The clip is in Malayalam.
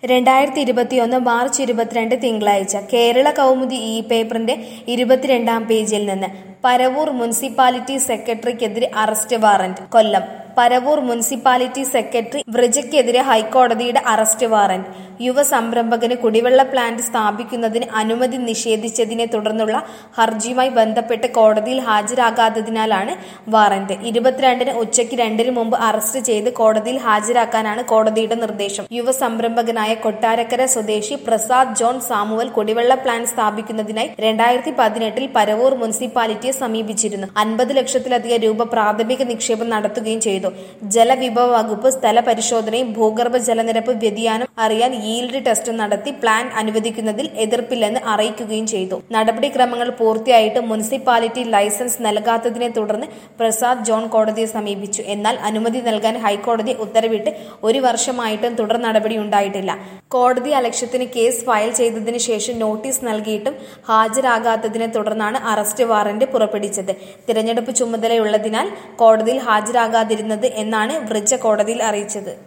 രണ്ടായിരത്തി ഇരുപത്തിയൊന്ന് മാർച്ച് ഇരുപത്തിരണ്ട് തിങ്കളാഴ്ച കേരള കൗമുദി ഇ പേപ്പറിന്റെ ഇരുപത്തിരണ്ടാം പേജിൽ നിന്ന് പരവൂർ മുനിസിപ്പാലിറ്റി സെക്രട്ടറിക്കെതിരെ arrest warrant Kollam Paravur municipality secretary വ്രജയ്ക്കെതിരെ ഹൈക്കോടതിയുടെ അറസ്റ്റ് വാറന്റ് യുവ സംരംഭകന് കുടിവെള്ള പ്ലാന്റ് സ്ഥാപിക്കുന്നതിന് അനുമതി നിഷേധിച്ചതിനെ തുടർന്നുള്ള ഹർജിയുമായി ബന്ധപ്പെട്ട് കോടതിയിൽ ഹാജരാകാത്തതിനാലാണ് വാറന്റ് ഇരുപത്തിരണ്ടിന് ഉച്ചയ്ക്ക് രണ്ടിന് മുമ്പ് അറസ്റ്റ് ചെയ്ത് കോടതിയിൽ ഹാജരാക്കാനാണ് കോടതിയുടെ നിർദ്ദേശം യുവ സംരംഭകനായ കൊട്ടാരക്കര സ്വദേശി പ്രസാദ് ജോൺ സാമുവൽ കുടിവെള്ള പ്ലാന്റ് സ്ഥാപിക്കുന്നതിനായി രണ്ടായിരത്തി പതിനെട്ടിൽ പരവൂർ മുനിസിപ്പാലിറ്റിയെ സമീപിച്ചിരുന്നു അൻപത് ലക്ഷത്തിലധികം രൂപ പ്രാഥമിക നിക്ഷേപം നടത്തുകയും ചെയ്തു ജലവിഭവ വകുപ്പ് സ്ഥല പരിശോധനയും ഭൂഗർഭ ജലനിരപ്പ് വ്യതിയാനം അറിയാൻ ഈൽഡ് ടെസ്റ്റ് നടത്തി പ്ലാൻ അനുവദിക്കുന്നതിൽ എതിർപ്പില്ലെന്ന് അറിയിക്കുകയും ചെയ്തു നടപടിക്രമങ്ങൾ പൂർത്തിയായിട്ട് മുനിസിപ്പാലിറ്റി ലൈസൻസ് നൽകാത്തതിനെ തുടർന്ന് പ്രസാദ് ജോൺ കോടതിയെ സമീപിച്ചു എന്നാൽ അനുമതി നൽകാൻ ഹൈക്കോടതി ഉത്തരവിട്ട് ഒരു വർഷമായിട്ടും തുടർ നടപടി ഉണ്ടായിട്ടില്ല കോടതി അലക്ഷ്യത്തിന് കേസ് ഫയൽ ചെയ്തതിനു ശേഷം നോട്ടീസ് നൽകിയിട്ടും ഹാജരാകാത്തതിനെ തുടർന്നാണ് അറസ്റ്റ് വാറന്റ് പുറപ്പെടുവിച്ചത് തിരഞ്ഞെടുപ്പ് ചുമതലയുള്ളതിനാൽ കോടതിയിൽ ഹാജരാകാതിരുന്നത് എന്നാണ് വ്രജ കോടതിയിൽ അറിയിച്ചത്